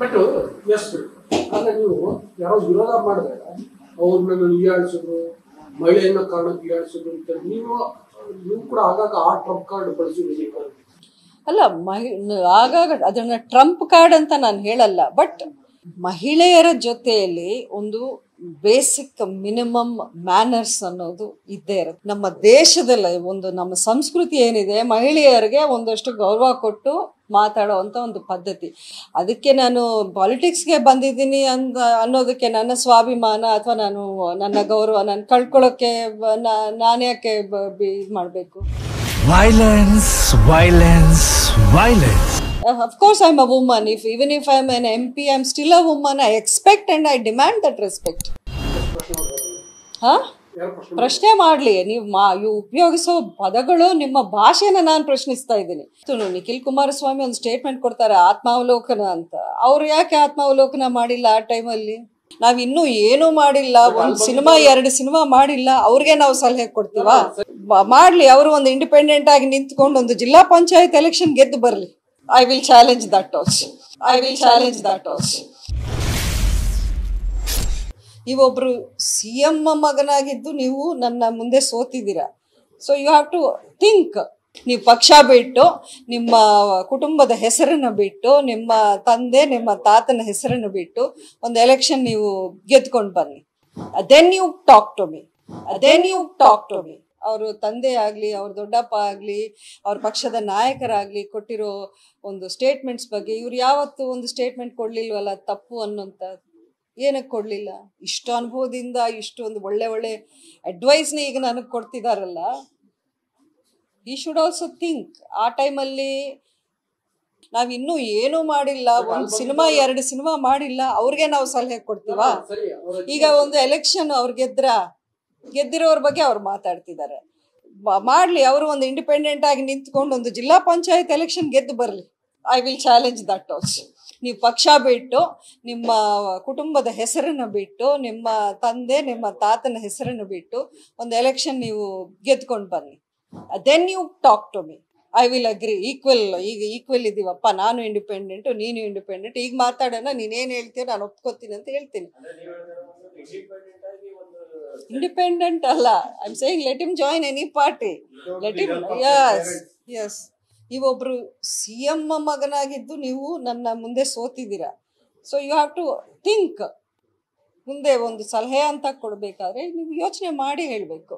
But S ಅಲ್ಲ ನೀವು ಯಾರೋ ವಿರೋಧ ಮಾಡಿದಾಗ ಅವ್ರನ್ನ ಹೀಯಾಳಿಸಿದ್ರು ಮಹಿಳೆಯನ್ನ ಕಾರಣಕ್ಕೆ ಹೀಯಾಳಿಸಿದ್ರು ಅಂತ ನೀವು ನೀವು ಕೂಡ ಆಗಾಗ ಆ ಟ್ರಂಪ್ ಕಾರ್ಡ್ ಬಳಸಿದ್ದೀರಿ ಅಲ್ಲ ಮಹಿ ಆಗಾಗ ಅದನ್ನ ಟ್ರಂಪ್ ಕಾರ್ಡ್ ಅಂತ ನಾನು ಹೇಳಲ್ಲ ಬಟ್ ಮಹಿಳೆಯರ ಜೊತೆಯಲ್ಲಿ ಒಂದು ಬೇಸಿಕ್ ಮಿನಿಮಮ್ ಮ್ಯಾನರ್ಸ್ ಅನ್ನೋದು ಇದ್ದೇ ಇರುತ್ತೆ ನಮ್ಮ ದೇಶದಲ್ಲಿ ಒಂದು ನಮ್ಮ ಸಂಸ್ಕೃತಿ ಏನಿದೆ ಮಹಿಳೆಯರಿಗೆ ಒಂದಷ್ಟು ಗೌರವ ಕೊಟ್ಟು ಮಾತಾಡುವಂಥ ಒಂದು ಪದ್ಧತಿ ಅದಕ್ಕೆ ನಾನು ಪಾಲಿಟಿಕ್ಸ್ಗೆ ಬಂದಿದ್ದೀನಿ ಅಂತ ಅನ್ನೋದಕ್ಕೆ ನನ್ನ ಸ್ವಾಭಿಮಾನ ಅಥವಾ ನಾನು ನನ್ನ ಗೌರವ ನಾನು ಕಳ್ಕೊಳ್ಳೋಕ್ಕೆ ಬ- ನಾ- ನಾನ್ಯಾಕೆ ಇದು ಮಾಡಬೇಕು Violence, violence, violence. Uh, of course, I'm a woman. If even if I'm an MP, I'm still a woman. I expect and I demand that respect. ಹಾ ಯಾರು ಪ್ರಶ್ನೆ ಪ್ರಶ್ನೆ ಮಾಡ್ಲಿ ನೀವು ಮಾ ಇವು ಉಪಯೋಗಿಸೋ ಪದಗಳು ನಿಮ್ಮ ಭಾಷೆನ ನಾನು ಪ್ರಶ್ನಿಸ್ತಾ ಇದ್ದೀನಿ ಇತ್ತು ನಿಖಿಲ್ ಕುಮಾರಸ್ವಾಮಿ ಒಂದು ಸ್ಟೇಟ್ಮೆಂಟ್ ಕೊಡ್ತಾರೆ ಆತ್ಮಾವಲೋಕನ ಅಂತ ಅವ್ರು ಯಾಕೆ ಆತ್ಮಾವಲೋಕನ ಮಾಡಿಲ್ಲ ಆ ಟೈಮಲ್ಲಿ ನಾವ್ ಇನ್ನೂ ಏನೂ ಮಾಡಿಲ್ಲ ಒಂದ್ ಸಿನಿಮಾ ಎರಡು ಸಿನಿಮಾ ಮಾಡಿಲ್ಲ ಅವ್ರಿಗೆ ನಾವು ಸಲಹೆ ಕೊಡ್ತೀವಾ ಬ- ಮಾಡ್ಲಿ ಅವರು ಒಂದು ಇಂಡಿಪೆಂಡೆಂಟ್ ಆಗಿ ನಿಂತ್ಕೊಂಡು ಒಂದು ಜಿಲ್ಲಾ ಪಂಚಾಯತ್ ಎಲೆಕ್ಷನ್ ಗೆದ್ದು ಬರ್ಲಿ I will challenge that also I will challenge that also ನೀವೊಬ್ರು ಸಿ ಎಂ ಮಗನಾಗಿದ್ದು ನೀವು ನನ್ನ ಮುಂದೆ ಸೋತಿದ್ದೀರಾ so you have to think ನೀವು ಪಕ್ಷ ಬಿಟ್ಟು ನಿಮ್ಮ ಕುಟುಂಬದ ಹೆಸರನ್ನ ಬಿಟ್ಟು ನಿಮ್ಮ ತಂದೆ ನಿಮ್ಮ ತಾತನ ಹೆಸರನ್ನು ಬಿಟ್ಟು ಒಂದು ಎಲೆಕ್ಷನ್ ನೀವು ಗೆದ್ಕೊಂಡು ಬನ್ನಿ then you talk to me then you talk to me ಅವರು ತಂದೆ ಆಗಲಿ ಅವ್ರ ದೊಡ್ಡಪ್ಪ ಆಗಲಿ ಅವ್ರ ಪಕ್ಷದ ನಾಯಕರಾಗಲಿ ಕೊಟ್ಟಿರೋ ಒಂದು ಸ್ಟೇಟ್ಮೆಂಟ್ಸ್ ಬಗ್ಗೆ ಇವ್ರು ಯಾವತ್ತೂ ಒಂದು ಸ್ಟೇಟ್ಮೆಂಟ್ ಕೊಡ್ಲಿಲ್ವಲ್ಲ ತಪ್ಪು ಅನ್ನೋಂಥ ಏನಕ್ಕೆ ಕೊಡಲಿಲ್ಲ ಇಷ್ಟು ಅನುಭವದಿಂದ ಇಷ್ಟೊಂದು ಒಳ್ಳೆ ಒಳ್ಳೆ ಅಡ್ವೈಸ್ನ ಈಗ ನನಗೆ ಕೊಡ್ತಿದಾರಲ್ಲ ಈ ಶುಡ್ ಆಲ್ಸೋ ಥಿಂಕ್ ಆ ಟೈಮಲ್ಲಿ ನಾವು ಇನ್ನೂ ಏನೂ ಮಾಡಿಲ್ಲ ಒಂದು ಸಿನಿಮಾ ಎರಡು ಸಿನಿಮಾ ಮಾಡಿಲ್ಲ ಅವ್ರಿಗೆ ನಾವು ಸಲಹೆ ಕೊಡ್ತೀವಾ ಸರಿ ಅವರ ಈಗ ಒಂದು ಎಲೆಕ್ಷನ್ ಅವ್ರು ಗೆದ್ರ ಗೆದ್ದಿರೋರ ಬಗ್ಗೆ ಅವ್ರು ಮಾತಾಡ್ತಿದ್ದಾರೆ ಬ- ಮಾಡ್ಲಿ ಅವರು ಒಂದು ಇಂಡಿಪೆಂಡೆಂಟ್ ಆಗಿ ನಿಂತ್ಕೊಂಡು ಒಂದು ಜಿಲ್ಲಾ ಪಂಚಾಯತ್ ಎಲೆಕ್ಷನ್ ಗೆದ್ದು ಬರ್ಲಿ I will challenge that also ನೀವು ಪಕ್ಷ ಬಿಟ್ಟು ನಿಮ್ಮ ಕುಟುಂಬದ ಹೆಸರನ್ನು ಬಿಟ್ಟು ನಿಮ್ಮ ತಂದೆ ನಿಮ್ಮ ತಾತನ ಹೆಸರನ್ನು ಬಿಟ್ಟು ಒಂದು ಎಲೆಕ್ಷನ್ ನೀವು ಗೆದ್ಕೊಂಡು ಬನ್ನಿ then you talk to me I will agree equal ಈಗ ಈಕ್ವಲ್ ಇದೀವಪ್ಪ ನಾನು ಇಂಡಿಪೆಂಡೆಂಟ್ ನೀನು ಇಂಡಿಪೆಂಡೆಂಟ್ ಈಗ ಮಾತಾಡೋಣ ನೀನೇನು ಹೇಳ್ತೀಯ ನಾನು ಒಪ್ಕೋತೀನಿ ಅಂತ ಹೇಳ್ತೀನಿ ಇಂಡಿಪೆಂಡೆಂಟ್ ಅಲ್ಲ I am saying let him join any party let him yes yes ನೀವೊಬ್ರು ಸಿ ಎಂ ಮಗನಾಗಿದ್ದು ನೀವು ನನ್ನ ಮುಂದೆ ಸೋತಿದ್ದೀರಾ so you have to think ಮುಂದೆ ಒಂದು ಸಲಹೆ ಅಂತ ಕೊಡಬೇಕಾದ್ರೆ ನೀವು ಯೋಚನೆ ಮಾಡಿ ಹೇಳಬೇಕು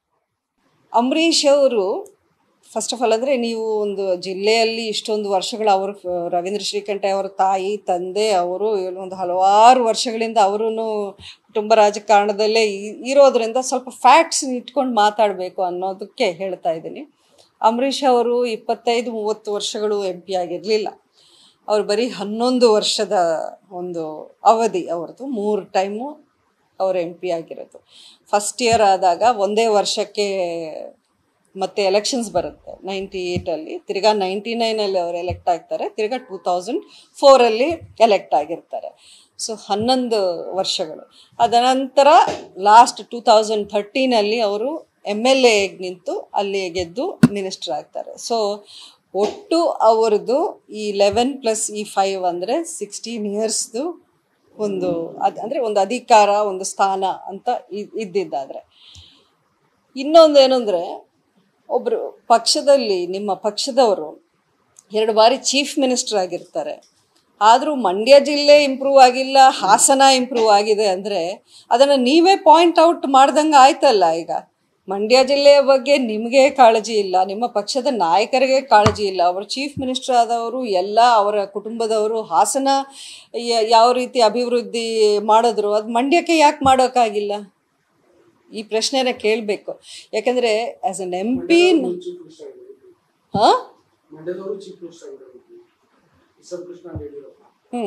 ಅಂಬರೀಷ್ ಅವರು ಫಸ್ಟ್ ಆಫ್ ಆಲ್ ಅಂದರೆ ನೀವು ಒಂದು ಜಿಲ್ಲೆಯಲ್ಲಿ ಇಷ್ಟೊಂದು ವರ್ಷಗಳು ಅವರು ರವೀಂದ್ರ ಶ್ರೀಕಂಠ ಅವರ ತಾಯಿ ತಂದೆ ಅವರು ಒಂದು ಹಲವಾರು ವರ್ಷಗಳಿಂದ ಅವರು ಕುಟುಂಬ ರಾಜಕಾರಣದಲ್ಲೇ ಇ- ಇರೋದ್ರಿಂದ ಸ್ವಲ್ಪ ಫ್ಯಾಕ್ಟ್ಸ್ ಇಟ್ಕೊಂಡು ಮಾತಾಡಬೇಕು ಅನ್ನೋದಕ್ಕೆ ಹೇಳ್ತಾ ಇದ್ದೀನಿ ಅಂಬರೀಷ್ ಅವರು ಇಪ್ಪತ್ತೈದು ಮೂವತ್ತು ವರ್ಷಗಳು ಎಂ ಪಿ ಆಗಿರಲಿಲ್ಲ ಅವ್ರು ಬರೀ ಹನ್ನೊಂದು ವರ್ಷದ ಒಂದು ಅವಧಿ ಅವ್ರದ್ದು ಮೂರು ಟೈಮು ಅವರು ಎಂ ಪಿ ಆಗಿರೋದು ಫಸ್ಟ್ ಇಯರ್ ಆದಾಗ ಒಂದೇ ವರ್ಷಕ್ಕೆ ಮತ್ತೆ ಎಲೆಕ್ಷನ್ಸ್ ಬರುತ್ತೆ ನೈಂಟಿ ಏಯ್ಟಲ್ಲಿ ತಿರ್ಗಾ ನೈಂಟಿ ನೈನಲ್ಲಿ ಅವರು ಎಲೆಕ್ಟ್ ಆಗ್ತಾರೆ ತಿರ್ಗಾ ಟೂ ತೌಸಂಡ್ ಫೋರಲ್ಲಿ ಎಲೆಕ್ಟ್ ಆಗಿರ್ತಾರೆ ಸೊ ಹನ್ನೊಂದು ವರ್ಷಗಳು ಅದನಂತರ ಲಾಸ್ಟ್ ಟೂ ತೌಸಂಡ್ ಥರ್ಟೀನಲ್ಲಿ ಅವರು ಎಮ್ ಎಲ್ ಎ ನಿಂತು ಅಲ್ಲಿ ಗೆದ್ದು ಮಿನಿಸ್ಟರ್ ಆಗ್ತಾರೆ ಸೊ ಒಟ್ಟು ಅವರದ್ದು ಈ ಲೆವೆನ್ ಪ್ಲಸ್ ಈ ಫೈವ್ ಅಂದರೆ ಸಿಕ್ಸ್ಟೀನ್ ಇಯರ್ಸ್ದು ಒಂದು ಅದು ಅಂದರೆ ಒಂದು ಅಧಿಕಾರ ಒಂದು ಸ್ಥಾನ ಅಂತ ಇ- ಇದ್ದಿದ್ದಾದ್ರೆ ಇನ್ನೊಂದು ಏನಂದರೆ ಒಬ್ಬರು ಪಕ್ಷದಲ್ಲಿ ನಿಮ್ಮ ಪಕ್ಷದವರು ಎರಡು ಬಾರಿ ಚೀಫ್ ಮಿನಿಸ್ಟರ್ ಆಗಿರ್ತಾರೆ ಆದರೂ ಮಂಡ್ಯ ಜಿಲ್ಲೆ ಇಂಪ್ರೂವ್ ಆಗಿಲ್ಲ ಹಾಸನ ಇಂಪ್ರೂವ್ ಆಗಿದೆ ಅಂದರೆ ಅದನ್ನು ನೀವೇ ಪಾಯಿಂಟ್ ಔಟ್ ಮಾಡ್ದಂಗೆ ಆಯ್ತಲ್ಲ ಈಗ ಮಂಡ್ಯ ಜಿಲ್ಲೆಯ ಬಗ್ಗೆ ನಿಮಗೆ ಕಾಳಜಿ ಇಲ್ಲ ನಿಮ್ಮ ಪಕ್ಷದ ನಾಯಕರಿಗೆ ಕಾಳಜಿ ಇಲ್ಲ ಅವರು ಚೀಫ್ ಮಿನಿಸ್ಟರ್ ಆದವರು ಎಲ್ಲ ಅವರ ಕುಟುಂಬದವರು ಹಾಸನ ಯ- ಯಾವ ರೀತಿ ಅಭಿವೃದ್ಧಿ ಮಾಡಿದ್ರು ಅದು ಮಂಡ್ಯಕ್ಕೆ ಯಾಕೆ ಮಾಡೋಕ್ಕಾಗಿಲ್ಲ ಈ ಪ್ರಶ್ನೆನ ಕೇಳಬೇಕು ಯಾಕಂದರೆ as an M P chief minister ಆಗಿದ್ರು ಹಾಂ ಮಂಡ್ಯದವರು ಚೀಫ್ ಮಿನಿಸ್ಟರ್ ಆಗಿದ್ರು ಇಸಬ್ ಕೃಷ್ಣ ಯಡಿಯೂರಪ್ಪ ಹ್ಞೂ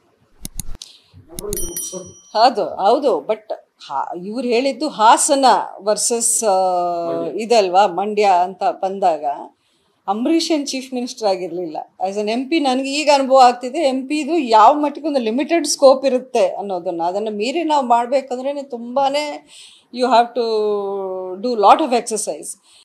ಎಲ್ಲರೂ ಇದು ಮುಗ್ಸೋದು. ಹೌದು ಹೌದು ಬಟ್ ಇವ್ರು ಹೇಳಿದ್ದು ಹಾಸನ ವರ್ಸಸ್ ಇದಲ್ವಾ ಮಂಡ್ಯ ಅಂತ ಬಂದಾಗ ಅಂಬರೀಷ್ ಏನು ಚೀಫ್ ಮಿನಿಸ್ಟರ್ ಆಗಿರಲಿಲ್ಲ ಆ್ಯಸ್ ಅನ್ ಎಂ ಪಿ ನನಗೆ ಈಗ ಅನುಭವ ಆಗ್ತಿದೆ ಎಂ ಪಿದು ಯಾವ ಮಟ್ಟಿಗೆ ಒಂದು ಲಿಮಿಟೆಡ್ ಸ್ಕೋಪ್ ಇರುತ್ತೆ ಅನ್ನೋದನ್ನು ಅದನ್ನು ಮೀರಿ ನಾವು ಮಾಡಬೇಕಂದ್ರೆ ತುಂಬಾ you have to do lot of exercise